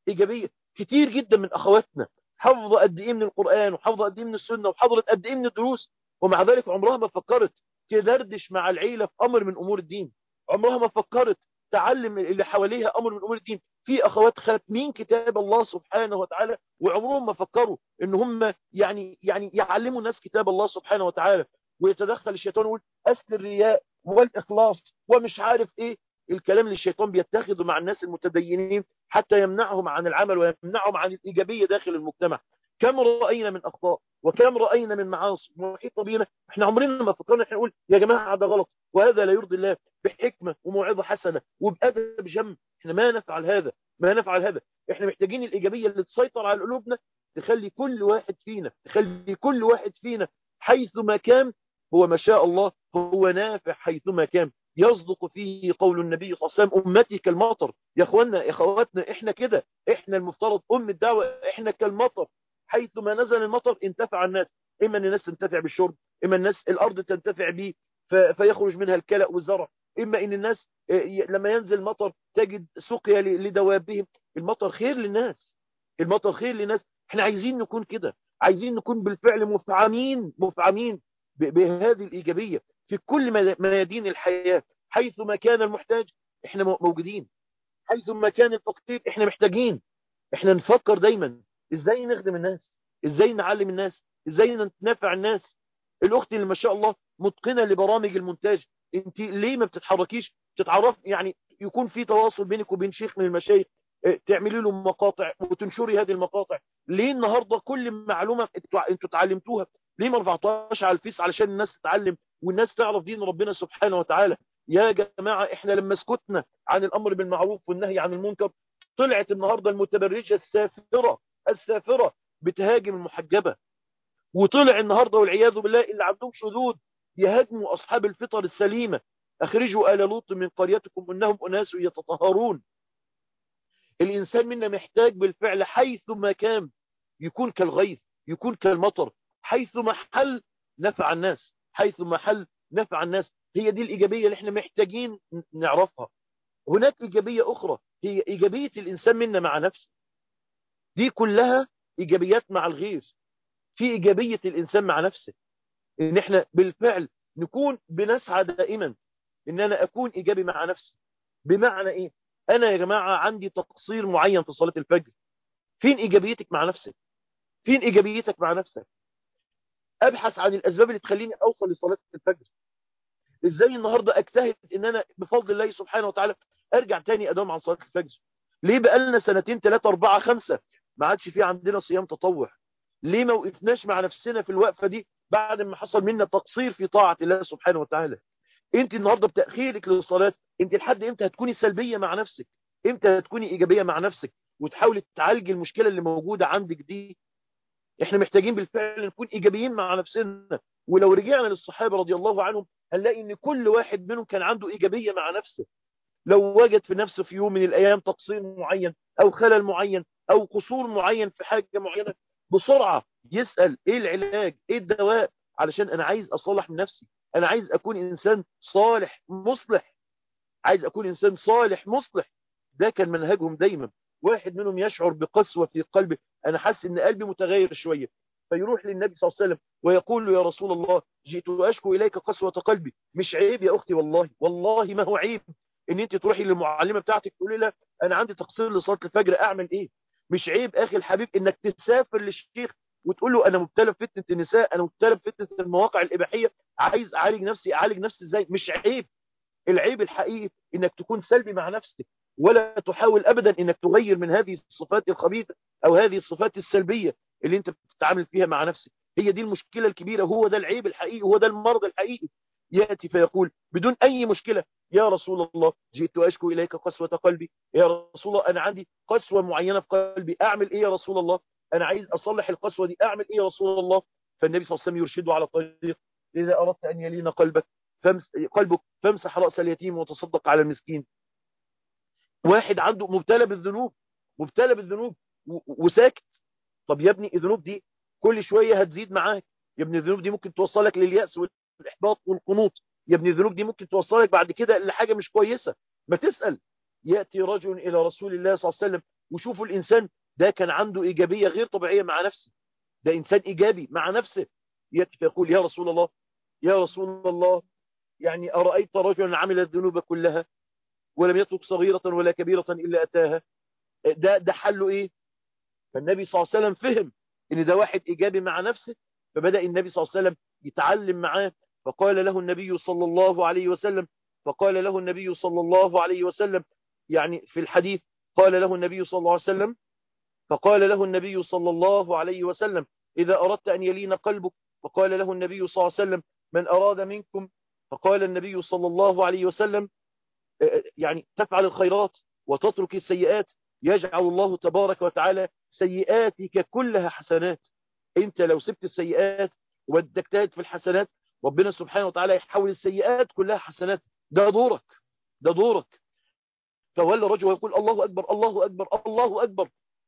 إيجابية كتير جدا من أخواتنا حفظ قد إيه من القرآن وحفظ قد إيه من السنة وحضرت قد إيه من الدروس ومع ذلك عمرها ما فكرت تدردش مع العيلة في أمر من أمور الدين عمرها ما فكرت تعلم اللي حواليها أمر من أمور الدين في أخوات خاتمين كتاب الله سبحانه وتعالى وعمرهم ما فكروا إن هم يعني يعني يعلموا الناس كتاب الله سبحانه وتعالى ويتدخل الشيطان ويقول أسل الرياء والإخلاص ومش عارف إيه الكلام اللي الشيطان بيتخذه مع الناس المتدينين حتى يمنعهم عن العمل ويمنعهم عن الإيجابية داخل المجتمع كم رأينا من أخطاء وكم رأينا من معاصي محيطة بينا احنا عمرنا ما فكرنا احنا نقول يا جماعة ده غلط وهذا لا يرضي الله بحكمة وموعظة حسنة وبأدب جم احنا ما نفعل هذا ما نفعل هذا احنا محتاجين الإيجابية اللي تسيطر على قلوبنا تخلي كل واحد فينا تخلي كل واحد فينا حيثما كان هو ما شاء الله هو نافع حيثما كان يصدق فيه قول النبي صلى الله عليه وسلم أمتي كالمطر يا أخوانا يا أخواتنا إحنا كده إحنا المفترض أم الدعوة إحنا كالمطر حيثما نزل المطر انتفع الناس إما أن الناس تنتفع بالشرب إما الناس الأرض تنتفع به فيخرج منها الكلأ والزرع إما أن الناس لما ينزل المطر تجد سقيا لدوابهم المطر خير للناس المطر خير للناس احنا عايزين نكون كده عايزين نكون بالفعل مفعمين مفعمين بهذه الإيجابية في كل ميادين الحياة حيثما كان المحتاج احنا موجودين حيثما كان الفقير احنا محتاجين احنا نفكر دايما ازاي نخدم الناس ازاي نعلم الناس ازاي ننفع الناس الاخت اللي ما شاء الله متقنة لبرامج المونتاج انت ليه ما بتتحركيش تتعرف يعني يكون في تواصل بينك وبين شيخ من المشايخ تعملي له مقاطع وتنشري هذه المقاطع ليه النهاردة كل معلومة انتوا اتعلمتوها ليه ما رفعتوهاش على الفيس علشان الناس تتعلم والناس تعرف دين ربنا سبحانه وتعالى يا جماعة احنا لما سكتنا عن الامر بالمعروف والنهي عن المنكر طلعت النهاردة المتبرجة السافرة السافرة بتهاجم المحجبة وطلع النهاردة والعياذ بالله اللي عندهم شذوذ يهاجموا أصحاب الفطر السليمة أخرجوا آل لوط من قريتكم إنهم أناس يتطهرون الإنسان منا محتاج بالفعل حيث ما كان يكون كالغيث يكون كالمطر حيث ما حل نفع الناس حيث ما حل نفع الناس هي دي الإيجابية اللي احنا محتاجين نعرفها هناك إيجابية أخرى هي إيجابية الإنسان منا مع نفسه دي كلها إيجابيات مع الغير في إيجابية الإنسان مع نفسه إن احنا بالفعل نكون بنسعى دائما إن أنا أكون إيجابي مع نفسي بمعنى إيه أنا يا جماعة عندي تقصير معين في صلاة الفجر فين إيجابيتك مع نفسك فين إيجابيتك مع نفسك أبحث عن الأسباب اللي تخليني أوصل لصلاة الفجر إزاي النهاردة أجتهد إن أنا بفضل الله سبحانه وتعالى أرجع تاني أدوم عن صلاة الفجر ليه بقالنا سنتين ثلاثة أربعة خمسة ما عادش في عندنا صيام تطوع ليه ما وقفناش مع نفسنا في الوقفة دي بعد ما حصل منا تقصير في طاعة الله سبحانه وتعالى انت النهاردة بتأخيرك للصلاة انت لحد امتى هتكوني سلبية مع نفسك امتى هتكوني ايجابية مع نفسك وتحاولي تعالجي المشكلة اللي موجودة عندك دي احنا محتاجين بالفعل نكون ايجابيين مع نفسنا ولو رجعنا للصحابة رضي الله عنهم هنلاقي ان كل واحد منهم كان عنده ايجابية مع نفسه لو وجد في نفسه في يوم من الايام تقصير معين او خلل معين او قصور معين في حاجة معينة بسرعة يسأل ايه العلاج ايه الدواء علشان انا عايز اصلح من نفسي انا عايز اكون انسان صالح مصلح عايز اكون انسان صالح مصلح ده كان منهجهم دايما واحد منهم يشعر بقسوة في قلبه انا حاسس ان قلبي متغير شوية فيروح للنبي صلى الله عليه وسلم ويقول له يا رسول الله جئت اشكو اليك قسوة قلبي مش عيب يا اختي والله والله ما هو عيب ان انت تروحي للمعلمة بتاعتك تقولي لها انا عندي تقصير لصلاة الفجر اعمل ايه مش عيب اخي الحبيب انك تسافر للشيخ وتقول له انا مبتلى بفتنة النساء انا مبتلى بفتنة المواقع الاباحية عايز اعالج نفسي اعالج نفسي ازاي مش عيب العيب الحقيقي انك تكون سلبي مع نفسك ولا تحاول ابدا انك تغير من هذه الصفات الخبيثة او هذه الصفات السلبية اللي انت بتتعامل فيها مع نفسك هي دي المشكلة الكبيرة هو ده العيب الحقيقي هو ده المرض الحقيقي يأتي فيقول بدون أي مشكلة يا رسول الله جئت أشكو إليك قسوة قلبي يا رسول الله أنا عندي قسوة معينة في قلبي أعمل إيه يا رسول الله أنا عايز أصلح القسوة دي أعمل إيه يا رسول الله فالنبي صلى الله عليه وسلم يرشده على الطريق إذا أردت أن يلين قلبك فمس قلبك فامسح رأس اليتيم وتصدق على المسكين واحد عنده مبتلى بالذنوب مبتلى بالذنوب وساكت طب يا ابني الذنوب دي كل شوية هتزيد معاك يا ابني الذنوب دي ممكن توصلك لليأس والإحباط والقنوط يا ابني الذنوب دي ممكن توصلك بعد كده لحاجة مش كويسة ما تسأل يأتي رجل إلى رسول الله صلى الله عليه وسلم وشوفوا الإنسان ده كان عنده إيجابية غير طبيعية مع نفسه ده إنسان إيجابي مع نفسه يقول يا رسول الله يا رسول الله يعني أرأيت رجلا عمل الذنوب كلها ولم يترك صغيرة ولا كبيرة إلا أتاها ده ده حله إيه فالنبي صلى الله عليه وسلم فهم إن ده واحد إيجابي مع نفسه فبدأ النبي صلى الله عليه وسلم يتعلم معاه فقال له النبي صلى الله عليه وسلم فقال له النبي صلى الله عليه وسلم يعني في الحديث قال له النبي صلى الله عليه وسلم فقال له النبي صلى الله عليه وسلم إذا أردت أن يلين قلبك فقال له النبي صلى الله عليه وسلم من أراد منكم فقال النبي صلى الله عليه وسلم يعني تفعل الخيرات وتترك السيئات يجعل الله تبارك وتعالى سيئاتك كلها حسنات انت لو سبت السيئات وبدك تجتهد في الحسنات ربنا سبحانه وتعالى يحول السيئات كلها حسنات ده دورك ده دورك فولى رجل ويقول الله أكبر الله أكبر الله أكبر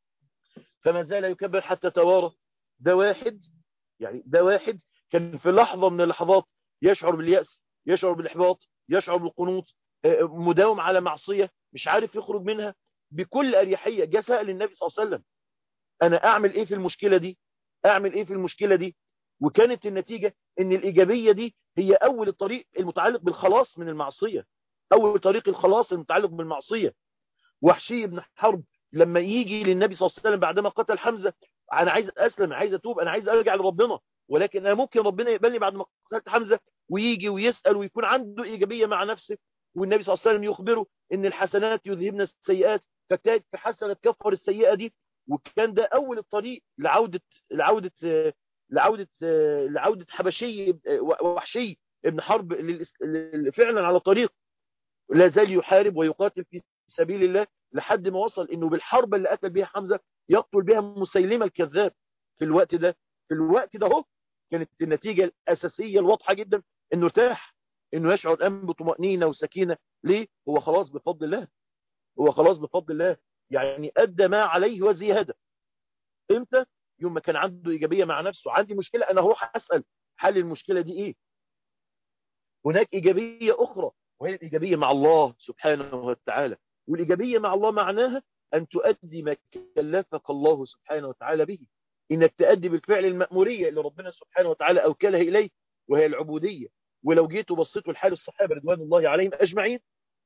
فما زال يكبر حتى توارى ده واحد يعني ده واحد كان في لحظة من اللحظات يشعر باليأس يشعر بالإحباط يشعر بالقنوط مداوم على معصية مش عارف يخرج منها بكل أريحية جاء سأل النبي صلى الله عليه وسلم أنا أعمل إيه في المشكلة دي أعمل إيه في المشكلة دي وكانت النتيجة ان الإيجابية دي هي أول الطريق المتعلق بالخلاص من المعصية أول طريق الخلاص المتعلق بالمعصية وحشي بن حرب لما يجي للنبي صلى الله عليه وسلم بعدما قتل حمزة أنا عايز أسلم أنا عايز أتوب أنا عايز أرجع لربنا ولكن أنا ممكن ربنا يقبلني بعد ما قتلت حمزة ويجي ويسأل ويكون عنده إيجابية مع نفسه والنبي صلى الله عليه وسلم يخبره ان الحسنات يذهبن السيئات فاجتهد في حسنة تكفر السيئة دي وكان ده أول الطريق لعودة لعودة لعودة لعودة حبشي وحشي ابن حرب فعلا على طريق لا زال يحارب ويقاتل في سبيل الله لحد ما وصل انه بالحرب اللي قتل بها حمزة يقتل بها مسيلمة الكذاب في الوقت ده في الوقت ده هو كانت النتيجة الأساسية الواضحة جدا انه ارتاح انه يشعر الان بطمأنينة وسكينة ليه هو خلاص بفضل الله هو خلاص بفضل الله يعني أدى ما عليه وزيادة امتى يوم ما كان عنده إيجابية مع نفسه عندي مشكلة أنا هروح أسأل حل المشكلة دي إيه هناك إيجابية أخرى وهي الإيجابية مع الله سبحانه وتعالى والإيجابية مع الله معناها أن تؤدي ما كلفك الله سبحانه وتعالى به إنك تؤدي بالفعل المأمورية اللي ربنا سبحانه وتعالى أوكلها إليه وهي العبودية ولو جيت وبصيتوا لحال الصحابة رضوان الله عليهم أجمعين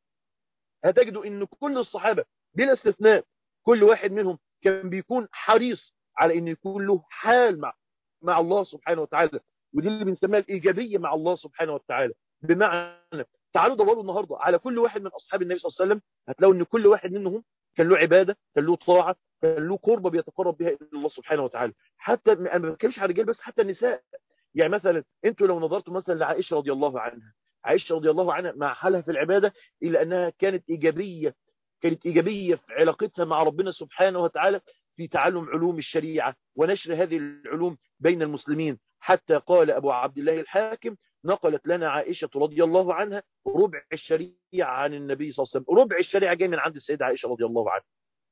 هتجدوا أن كل الصحابة بلا استثناء كل واحد منهم كان بيكون حريص على أن يكون له حال مع مع الله سبحانه وتعالى ودي اللي بنسميها الإيجابية مع الله سبحانه وتعالى بمعنى تعالوا دوروا النهاردة على كل واحد من أصحاب النبي صلى الله عليه وسلم هتلاقوا أن كل واحد منهم كان له عبادة كان له طاعة كان له قربة بيتقرب بها إلى الله سبحانه وتعالى حتى أنا ما بتكلمش على الرجال بس حتى النساء يعني مثلا انتوا لو نظرتوا مثلا لعائشة رضي الله عنها عائشة رضي الله عنها مع حالها في العبادة إلا أنها كانت إيجابية كانت إيجابية في علاقتها مع ربنا سبحانه وتعالى في تعلم علوم الشريعة ونشر هذه العلوم بين المسلمين حتى قال أبو عبد الله الحاكم نقلت لنا عائشة رضي الله عنها ربع الشريعة عن النبي صلى الله عليه وسلم ربع الشريعة جاي من عند السيدة عائشة رضي الله عنها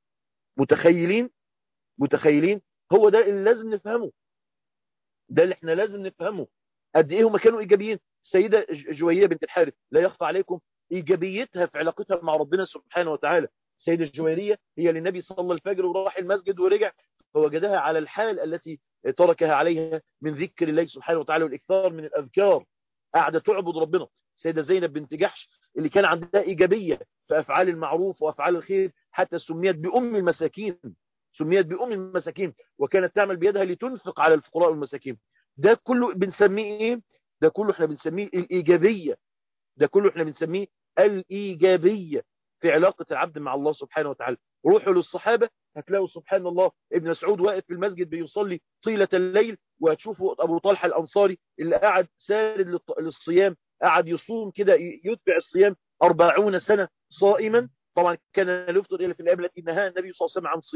متخيلين متخيلين هو ده اللي لازم نفهمه ده اللي احنا لازم نفهمه قد ايه هم كانوا ايجابيين السيدة جويرية بنت الحارث لا يخفى عليكم ايجابيتها في علاقتها مع ربنا سبحانه وتعالى السيدة الجويرية هي للنبي صلى الفجر وراح المسجد ورجع فوجدها على الحال التي تركها عليها من ذكر الله سبحانه وتعالى والاكثار من الاذكار قاعدة تعبد ربنا السيدة زينب بنت جحش اللي كان عندها ايجابية في افعال المعروف وافعال الخير حتى سميت بام المساكين سميت بأم المساكين وكانت تعمل بيدها لتنفق على الفقراء والمساكين ده كله بنسميه ايه ده كله احنا بنسميه الإيجابية ده كله احنا بنسميه الإيجابية في علاقة العبد مع الله سبحانه وتعالى روحوا للصحابة هتلاقوا سبحان الله ابن مسعود واقف في المسجد بيصلي طيلة الليل وهتشوفوا أبو طلحة الأنصاري اللي قاعد سارد للصيام قاعد يصوم كده يتبع الصيام أربعون سنة صائما طبعا كان لا يفطر إلا في الأيام التي نهى النبي صلى الله عليه وسلم عن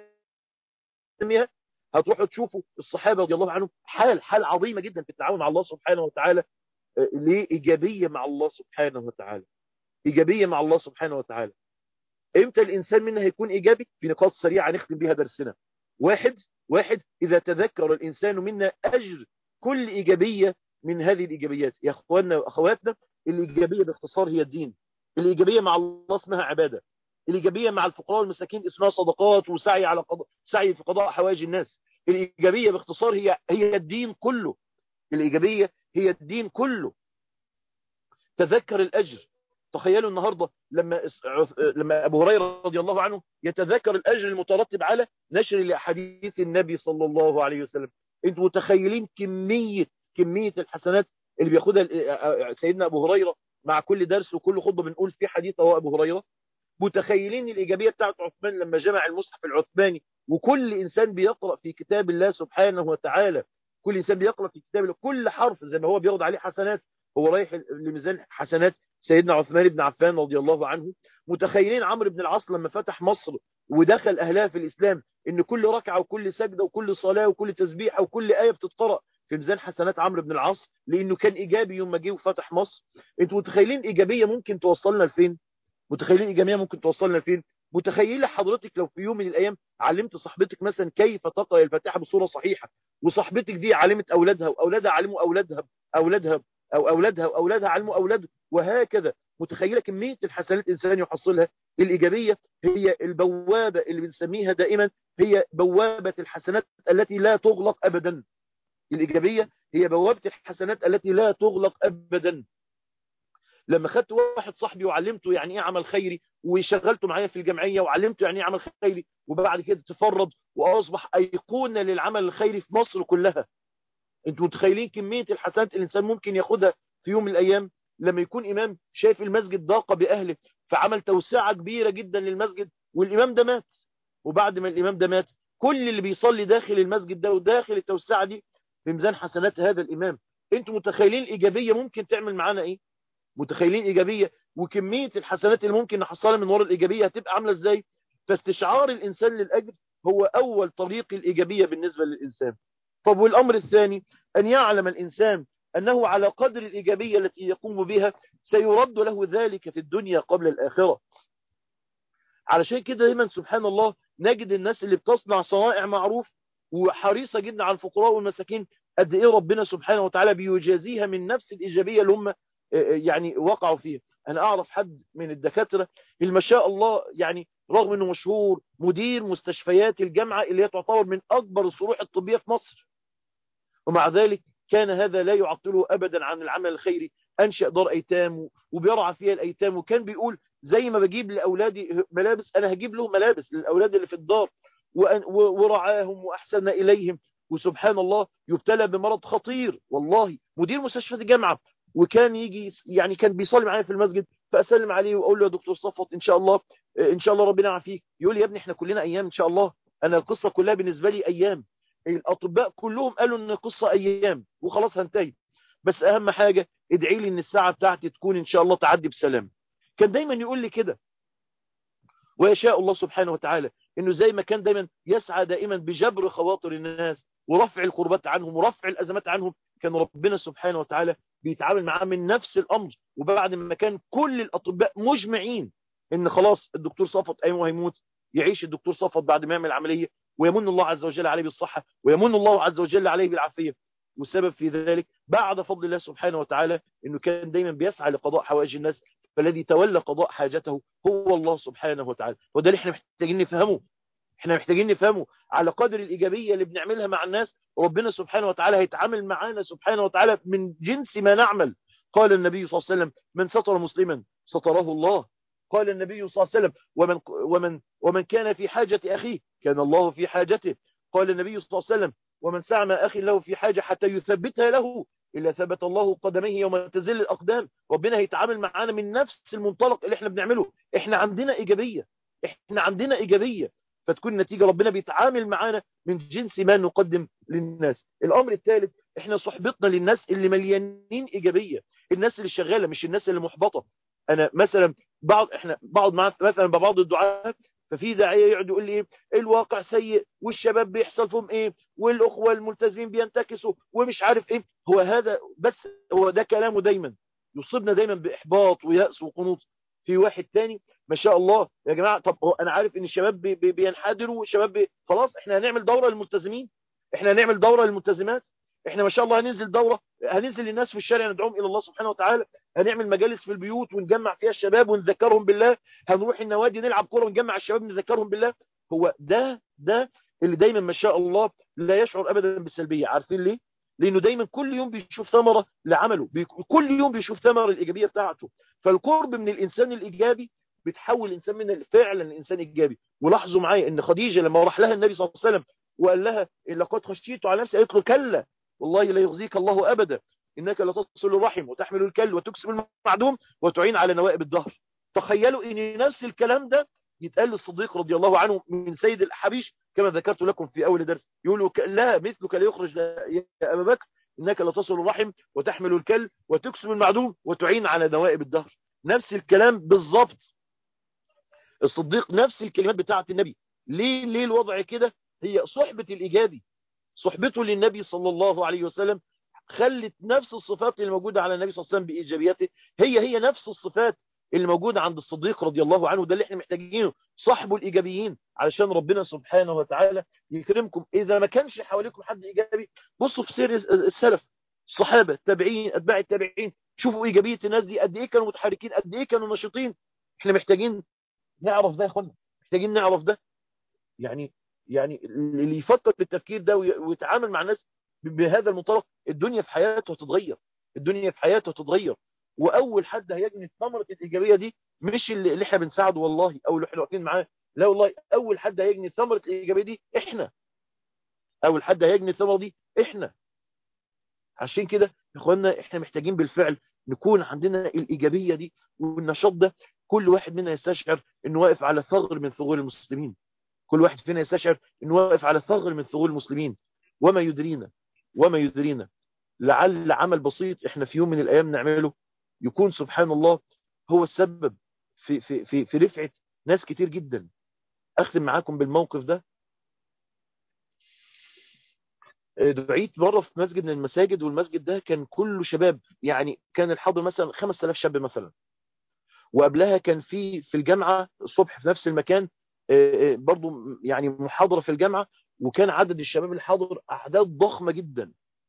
صيامها هتروحوا تشوفوا الصحابة رضي الله عنهم حال حال عظيمة جدا في التعاون مع الله سبحانه وتعالى ليه إيجابية مع الله سبحانه وتعالى إيجابية مع الله سبحانه وتعالى امتى الإنسان منا هيكون إيجابي في نقاط سريعة نختم بها درسنا واحد واحد إذا تذكر الإنسان منا أجر كل إيجابية من هذه الإيجابيات يا أخواننا وأخواتنا الإيجابية باختصار هي الدين الإيجابية مع الله اسمها عبادة الايجابيه مع الفقراء والمساكين اسمها صدقات وسعي على قضاء سعي في قضاء حوائج الناس الايجابيه باختصار هي هي الدين كله الايجابيه هي الدين كله تذكر الاجر تخيلوا النهارده لما لما ابو هريره رضي الله عنه يتذكر الاجر المترتب على نشر لاحاديث النبي صلى الله عليه وسلم انتوا متخيلين كميه كميه الحسنات اللي بياخدها سيدنا ابو هريره مع كل درس وكل خطبه بنقول في حديث هو ابو هريره متخيلين الايجابيه بتاعت عثمان لما جمع المصحف العثماني وكل انسان بيقرا في كتاب الله سبحانه وتعالى كل انسان بيقرا في كتاب الله كل حرف زي ما هو بياخد عليه حسنات هو رايح لميزان حسنات سيدنا عثمان بن عفان رضي الله عنه متخيلين عمرو بن العاص لما فتح مصر ودخل اهلها في الاسلام ان كل ركعه وكل سجده وكل صلاه وكل تسبيحه وكل ايه بتتقرا في ميزان حسنات عمرو بن العاص لانه كان ايجابي يوم ما جه وفتح مصر انتوا متخيلين ايجابيه ممكن توصلنا لفين متخيلين ايجابيه ممكن توصلنا لفين متخيله حضرتك لو في يوم من الايام علمت صاحبتك مثلا كيف تقرا الفاتحه بصوره صحيحه وصاحبتك دي علمت اولادها واولادها علموا اولادها اولادها او اولادها واولادها علموا اولادهم وهكذا متخيله كميه الحسنات الانسان يحصلها الايجابيه هي البوابه اللي بنسميها دائما هي بوابه الحسنات التي لا تغلق ابدا الايجابيه هي بوابه الحسنات التي لا تغلق ابدا لما خدت واحد صاحبي وعلمته يعني ايه عمل خيري وشغلته معايا في الجمعيه وعلمته يعني ايه عمل خيري وبعد كده تفرد واصبح ايقونه للعمل الخيري في مصر كلها انتوا متخيلين كميه الحسنات الانسان ممكن ياخدها في يوم من الايام لما يكون امام شايف المسجد ضاق باهله فعمل توسعه كبيره جدا للمسجد والامام ده مات وبعد ما الامام ده مات كل اللي بيصلي داخل المسجد ده وداخل التوسعه دي في ميزان حسنات هذا الامام انتوا متخيلين الايجابيه ممكن تعمل معانا ايه متخيلين ايجابيه وكميه الحسنات اللي ممكن نحصلها من وراء الايجابيه هتبقى عامله ازاي فاستشعار الانسان للاجر هو اول طريق الايجابيه بالنسبه للانسان طب والامر الثاني ان يعلم الانسان انه على قدر الايجابيه التي يقوم بها سيرد له ذلك في الدنيا قبل الاخره علشان كده دايما سبحان الله نجد الناس اللي بتصنع صنائع معروف وحريصه جدا على الفقراء والمساكين قد ايه ربنا سبحانه وتعالى بيجازيها من نفس الايجابيه اللي هم يعني وقعوا فيها انا اعرف حد من الدكاتره اللي ما شاء الله يعني رغم انه مشهور مدير مستشفيات الجامعه اللي هي تعتبر من اكبر الصروح الطبيه في مصر ومع ذلك كان هذا لا يعطله ابدا عن العمل الخيري انشا دار ايتام وبيرعى فيها الايتام وكان بيقول زي ما بجيب لاولادي ملابس انا هجيب لهم ملابس للاولاد اللي في الدار ورعاهم واحسن اليهم وسبحان الله يبتلى بمرض خطير والله مدير مستشفى الجامعه وكان يجي يعني كان بيصلي معايا في المسجد فاسلم عليه واقول له يا دكتور صفوت ان شاء الله ان شاء الله ربنا يعافيك يقول لي يا ابني احنا كلنا ايام ان شاء الله انا القصه كلها بالنسبه لي ايام الاطباء كلهم قالوا ان القصه ايام وخلاص هنتهي بس اهم حاجه ادعي لي ان الساعه بتاعتي تكون ان شاء الله تعدي بسلام كان دايما يقول لي كده ويشاء الله سبحانه وتعالى انه زي ما كان دايما يسعى دائما بجبر خواطر الناس ورفع القربات عنهم ورفع الازمات عنهم كان ربنا سبحانه وتعالى بيتعامل معاه من نفس الامر وبعد ما كان كل الاطباء مجمعين ان خلاص الدكتور صفت ايوه هيموت يعيش الدكتور صفت بعد ما يعمل العمليه ويمن الله عز وجل عليه بالصحه ويمن الله عز وجل عليه بالعافيه والسبب في ذلك بعد فضل الله سبحانه وتعالى انه كان دايما بيسعى لقضاء حوائج الناس فالذي تولى قضاء حاجته هو الله سبحانه وتعالى وده اللي احنا محتاجين نفهمه احنا محتاجين نفهمه على قدر الإيجابية اللي بنعملها مع الناس ربنا سبحانه وتعالى هيتعامل معانا سبحانه وتعالى من جنس ما نعمل قال النبي صلى الله عليه وسلم من ستر مسلما ستره الله قال النبي صلى الله عليه وسلم ومن, ومن, ومن كان في حاجة أخيه كان الله في حاجته قال النبي صلى الله عليه وسلم ومن سعى ما أخي له في حاجة حتى يثبتها له إلا ثبت الله قدميه يوم تزل الأقدام ربنا هيتعامل معانا من نفس المنطلق اللي احنا بنعمله احنا عندنا إيجابية احنا عندنا إيجابية فتكون النتيجة ربنا بيتعامل معانا من جنس ما نقدم للناس الأمر الثالث احنا صحبتنا للناس اللي مليانين إيجابية الناس اللي شغالة مش الناس اللي محبطة أنا مثلا بعض احنا بعض مع مثلا ببعض الدعاء ففي داعية يقعد يقول لي ايه الواقع سيء والشباب بيحصل فيهم ايه والاخوة الملتزمين بينتكسوا ومش عارف ايه هو هذا بس هو ده كلامه دايما يصيبنا دايما باحباط ويأس وقنوط في واحد تاني ما شاء الله يا جماعة طب هو انا عارف ان الشباب بي بي بينحدروا والشباب بي خلاص احنا هنعمل دورة للملتزمين احنا هنعمل دورة للملتزمات احنا ما شاء الله هننزل دورة هننزل للناس في الشارع ندعوهم الى الله سبحانه وتعالى هنعمل مجالس في البيوت ونجمع فيها الشباب ونذكرهم بالله هنروح النوادي نلعب كوره ونجمع الشباب نذكرهم بالله هو ده ده اللي دايما ما شاء الله لا يشعر ابدا بالسلبيه عارفين ليه لانه دايما كل يوم بيشوف ثمره لعمله كل يوم بيشوف ثمره الايجابيه بتاعته فالقرب من الانسان الايجابي بتحول الانسان من فعلا الانسان ايجابي ولاحظوا معايا ان خديجه لما راح لها النبي صلى الله عليه وسلم وقال لها لقد خشيت على نفسي قالت له كلا والله لا يخزيك الله ابدا انك لا تصل الرحم وتحمل الكل وتكسب المعدوم وتعين على نوائب الدهر تخيلوا ان نفس الكلام ده يتقال للصديق رضي الله عنه من سيد الحبيش كما ذكرت لكم في اول درس يقولوا لا مثلك لا يخرج يا ابا بكر انك لا تصل الرحم وتحمل الكل وتكسب المعدوم وتعين على نوائب الدهر نفس الكلام بالظبط الصديق نفس الكلمات بتاعه النبي ليه ليه الوضع كده هي صحبة الايجابي صحبته للنبي صلى الله عليه وسلم خلت نفس الصفات اللي موجودة على النبي صلى الله عليه وسلم بإيجابياته هي هي نفس الصفات اللي موجودة عند الصديق رضي الله عنه ده اللي احنا محتاجينه صاحبه الإيجابيين علشان ربنا سبحانه وتعالى يكرمكم إذا ما كانش حواليكم حد إيجابي بصوا في سير السلف الصحابة التابعين أتباع التابعين شوفوا إيجابية الناس دي قد إيه كانوا متحركين قد إيه كانوا نشيطين احنا محتاجين نعرف ده يا اخوانا محتاجين نعرف ده يعني يعني اللي يفكر بالتفكير ده ويتعامل مع الناس بهذا المنطلق الدنيا في حياته هتتغير الدنيا في حياته هتتغير واول حد هيجني ثمره الايجابيه دي مش اللي احنا بنساعده والله او اللي احنا واقفين معاه لا والله اول حد هيجني ثمره الايجابيه دي احنا اول حد هيجني الثمره دي احنا عشان كده يا اخوانا احنا محتاجين بالفعل نكون عندنا الايجابيه دي والنشاط ده كل واحد منا يستشعر انه واقف على ثغر من ثغور المسلمين كل واحد فينا يستشعر انه واقف على ثغر من ثغور المسلمين وما يدرينا وما يدرينا لعل عمل بسيط احنا في يوم من الايام نعمله يكون سبحان الله هو السبب في في في في رفعه ناس كتير جدا اختم معاكم بالموقف ده دعيت مره في مسجد من المساجد والمسجد ده كان كله شباب يعني كان الحاضر مثلا 5000 شاب مثلا وقبلها كان في في الجامعه الصبح في نفس المكان برضو يعني محاضره في الجامعه وكان عدد الشباب الحاضر اعداد ضخمه جدا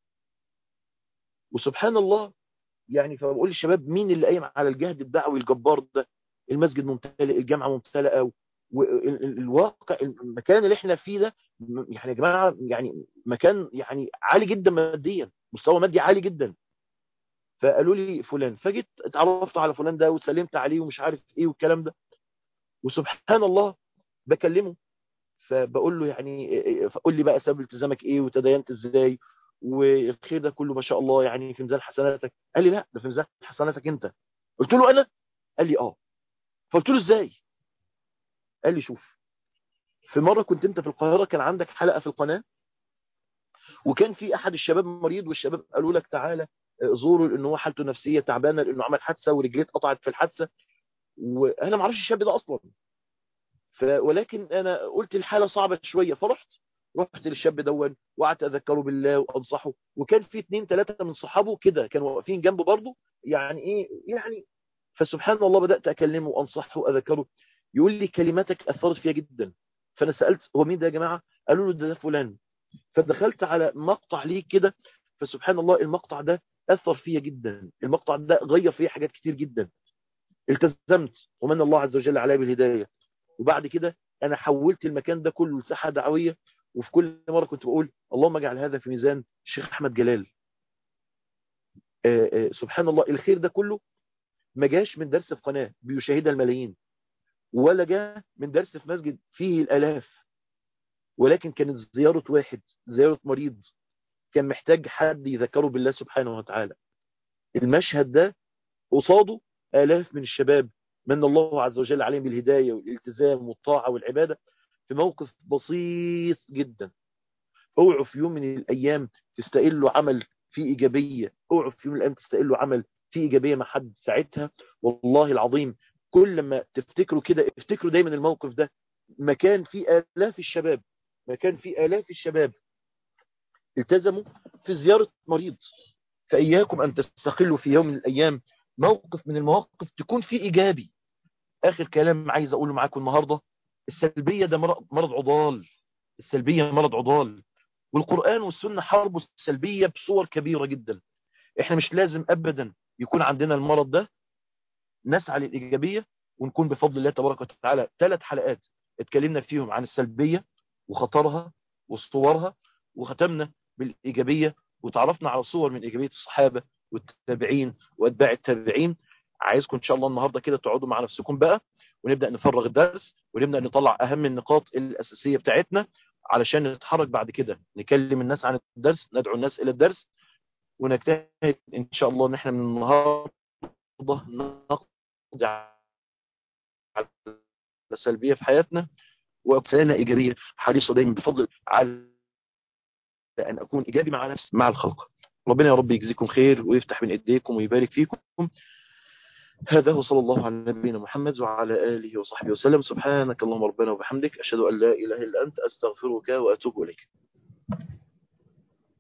وسبحان الله يعني فبقول للشباب مين اللي قايم على الجهد الدعوي الجبار ده المسجد ممتلئ الجامعه ممتلئه والواقع المكان اللي احنا فيه ده يعني يا جماعه يعني مكان يعني عالي جدا ماديا مستوى مادي عالي جدا فقالوا لي فلان فجيت اتعرفت على فلان ده وسلمت عليه ومش عارف ايه والكلام ده وسبحان الله بكلمه فبقول له يعني قول لي بقى سبب التزامك ايه وتدينت ازاي والخير ده كله ما شاء الله يعني في ميزان حسناتك قال لي لا ده في ميزان حسناتك انت قلت له انا قال لي اه فقلت له ازاي قال لي شوف في مره كنت انت في القاهره كان عندك حلقه في القناه وكان في احد الشباب مريض والشباب قالوا لك تعالى زوره لان هو حالته نفسيه تعبانه لانه عمل حادثه ورجليه اتقطعت في الحادثه وانا ما اعرفش الشاب ده اصلا ف ولكن انا قلت الحاله صعبه شويه فرحت رحت للشاب دون وقعدت اذكره بالله وانصحه وكان في اثنين ثلاثه من صحابه كده كانوا واقفين جنبه برضه يعني ايه يعني فسبحان الله بدات اكلمه وانصحه واذكره يقول لي كلماتك اثرت فيها جدا فانا سالت هو مين ده يا جماعه قالوا له ده, ده فلان فدخلت على مقطع ليه كده فسبحان الله المقطع ده اثر فيا جدا المقطع ده غير فيا حاجات كتير جدا التزمت ومن الله عز وجل علي بالهدايه وبعد كده انا حولت المكان ده كله لساحه دعويه وفي كل مره كنت بقول اللهم اجعل هذا في ميزان الشيخ احمد جلال آآ آآ سبحان الله الخير ده كله ما جاش من درس في قناه بيشاهدها الملايين ولا جاء من درس في مسجد فيه الالاف ولكن كانت زياره واحد زياره مريض كان محتاج حد يذكره بالله سبحانه وتعالى المشهد ده قصاده آلاف من الشباب من الله عز وجل عليهم بالهداية والالتزام والطاعة والعبادة في موقف بسيط جدا اوعوا في يوم من الأيام تستقلوا عمل فيه إيجابية اوعوا في يوم من الأيام تستقلوا عمل فيه إيجابية مع حد ساعتها والله العظيم كل ما تفتكروا كده افتكروا دايما الموقف ده مكان فيه آلاف الشباب مكان فيه آلاف الشباب التزموا في زيارة مريض فإياكم أن تستقلوا في يوم من الأيام موقف من المواقف تكون فيه إيجابي آخر كلام عايز أقوله معاكم النهاردة السلبية ده مرض عضال السلبية مرض عضال والقرآن والسنة حاربوا السلبية بصور كبيرة جدا احنا مش لازم أبدا يكون عندنا المرض ده نسعى للإيجابية ونكون بفضل الله تبارك وتعالى ثلاث حلقات اتكلمنا فيهم عن السلبية وخطرها وصورها وختمنا بالإيجابية وتعرفنا على صور من إيجابية الصحابة والتابعين وأتباع التابعين عايزكم إن شاء الله النهاردة كده تقعدوا مع نفسكم بقى ونبدأ نفرغ الدرس ونبدأ نطلع أهم النقاط الأساسية بتاعتنا علشان نتحرك بعد كده نكلم الناس عن الدرس ندعو الناس إلى الدرس ونجتهد إن شاء الله إن احنا من النهاردة نقضي على السلبية في حياتنا وابتلانا إيجابية حريصة دايما بفضل على أن أكون إيجابي مع نفسي مع الخلق ربنا يا رب يجزيكم خير ويفتح من إيديكم ويبارك فيكم هذا وصلى الله على نبينا محمد وعلى آله وصحبه وسلم سبحانك اللهم ربنا وبحمدك أشهد أن لا إله إلا أنت أستغفرك وأتوب إليك